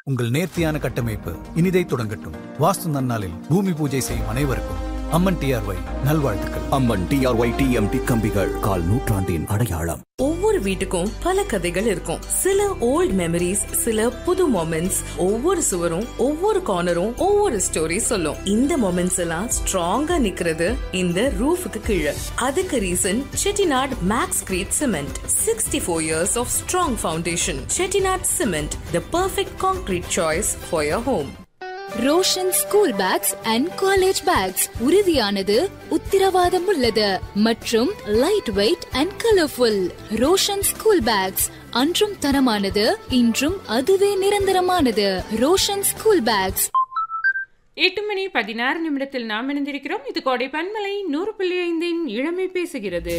உங்கள் நேர்த்தியான கட்டமைப்பு இனிதை தொடங்கட்டும் வாஸ்து நன்னாளில் பூமி பூஜை செய்யும் அனைவருக்கும் அம்மன் டிஆர்ஒய் நல்வாழ்த்துக்கள் அம்மன் டிஆர்ஒய் டிஎம்டி கம்பிகள் கால் நூற்றாண்டின் அடையாளம் ஒவ்வொரு வீட்டுக்கும் பல கதைகள் இருக்கும் சில ஓல்ட் மெமரிஸ் சில புது மொமெண்ட்ஸ் ஒவ்வொரு சுவரும் ஒவ்வொரு கார்னரும் ஒவ்வொரு ஸ்டோரி சொல்லும் இந்த மொமெண்ட்ஸ் எல்லாம் ஸ்ட்ராங்கா நிக்கிறது இந்த ரூஃபுக்கு கீழே அதுக்கு reason Chettinad Maxcrete cement sixty four years of strong foundation Chettinad cement the perfect concrete choice for your home Roshan school bags and college bags உறுதியானது உத்திரவாதம் உள்ளது மற்றும் light weight and colourful Roshan school bags அன்றும் தரமானது இன்றும் அதுவே நிரந்தரமானது ரோஷன் ஸ்கூல் பேக்ஸ் எட்டு மணி பதினாறு நிமிடத்தில் நாம் இணைந்திருக்கிறோம் இது கோடை பன்மலை நூறு புள்ளி ஐந்தின் இளமை பேசுகிறது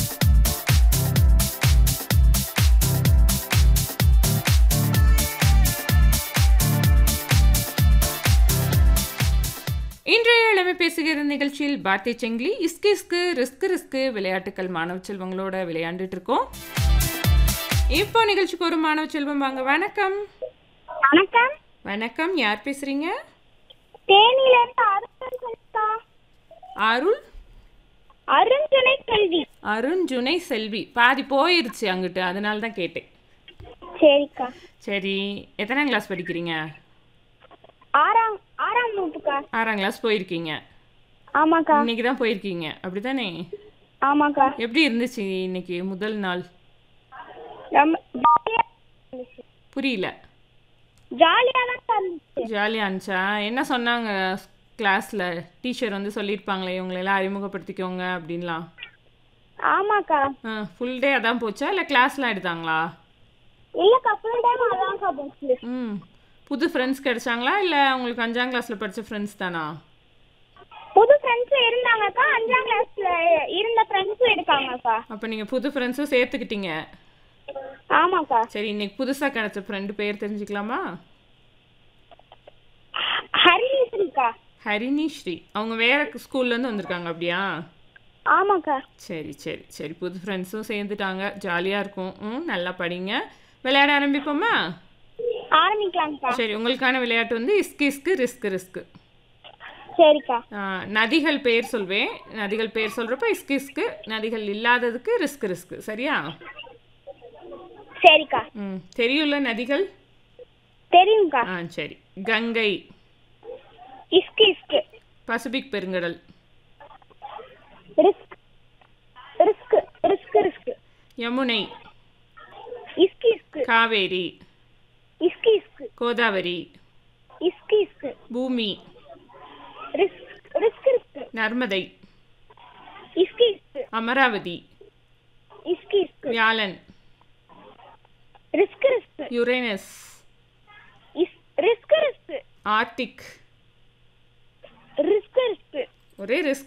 இன்றைய இளமை பேசுகிற நிகழ்ச்சியில் பாத்தே செங்கிலி இஸ்கு இஸ்கு ரிஸ்க் ரிஸ்க் விளையாட்டுக்கள் மாணவ செல்வங்களோட விளையாண்டுட்டு இருக்கோம் இப்போ நிகழ்ச்சிக்கு ஒரு மாணவ செல்வம் வாங்க வணக்கம் வணக்கம் வணக்கம் யார் பேசுறீங்க தேனியில இருந்து அருண் சொல்லிக்கா அருள் அருண் துணை கல்வி அருண் ஜுனை செல்வி பாதி போயிருச்சு அங்கிட்டு அதனால தான் கேட்டேன் சரிக்கா சரி எத்தனாம் கிளாஸ் படிக்கிறீங்க ஆறாம் ஆறாம் வகுப்புக்கா ஆறாம் கிளாஸ் போயிருக்கீங்க ஆமாக்கா இன்னைக்கு தான் போயிருக்கீங்க அப்படிதானே ஆமாக்கா எப்படி இருந்துச்சு இன்னைக்கு முதல் நாள் ரொம்ப ஜாலியா இருந்துச்சு புரியல ஜாலியா தான் இருந்துச்சு ஜாலியாக இருந்துச்சா என்ன சொன்னாங்க கிளாஸில் டீச்சர் வந்து சொல்லியிருப்பாங்களே இவங்களெல்லாம் அறிமுகப்படுத்திக்கோங்க அப்படின்லாம் ஆமாக்கா ஆ ஃபுல் டே அதான் போச்சா இல்லை கிளாஸ்லாம் எடுத்தாங்களா இல்லக்கா ஃபுல் டைம் அதான்க்கா போச்சு ம் புது ஃப்ரெண்ட்ஸ் கிடைச்சாங்களா இல்லை உங்களுக்கு அஞ்சாம் கிளாஸில் படித்த ஃப்ரெண்ட்ஸ் தானா புது ஃப்ரெண்ட்ஸ் இருந்தாங்கக்கா அஞ்சாம் கிளாஸ்ல இருந்த ஃப்ரெண்ட்ஸும் இருக்காங்கக்கா அப்போ நீங்கள் புது ஃப்ரெண்ட்ஸும் சேர்த்துக்கிட்டீங்க ஆமாக்கா சரி இன்னைக்கு புதுசாக கிடைச்ச ஃப்ரெண்டு பேர் தெரிஞ்சுக்கலாமா ஹரிணிஸ்ரீக்கா ஹரிணி ஸ்ரீ அவங்க வேற ஸ்கூல்லேருந்து வந்திருக்காங்க அப்படியா ஆமாக்கா சரி சரி சரி புது ஃப்ரெண்ட்ஸும் சேர்ந்துட்டாங்க ஜாலியாக இருக்கும் ம் நல்லா படிங்க விளையாட ஆரம்பிப்போமா ஆரம்பிக்கலாம்க்கா சரி உங்களுக்கான விளையாட்டு வந்து இஸ்கு இஸ்கு ரிஸ்க் ரிஸ்க் சரிக்கா நதிகள் பேர் சொல்வேன் நதிகள் பேர் சொல்கிறப்ப இஸ்கு இஸ்கு நதிகள் இல்லாததுக்கு ரிஸ்க் ரிஸ்க் சரியா சரிக்கா ம் தெரியும்ல நதிகள் தெரியும்க்கா ஆ சரி கங்கை இஸ்கு இஸ்கு பசிபிக் பெருங்கடல் risk risk risk risk Yamuna இஸ்கு இஸ்கு காவேரி இஸ்கு இஸ்கு கோதாவரி இஸ்கு இஸ்கு பூமி ரிஸ்க் ரிஸ்க் ரிஸ்க் நர்மதை இஸ்கு இஸ்கு அமராவதி இஸ்கு இஸ்கு வியாழன் ரிஸ்க் ரிஸ்க் யுரேனஸ் இஸ் risk risk Arctic risk risk ஒரே ரிஸ்க்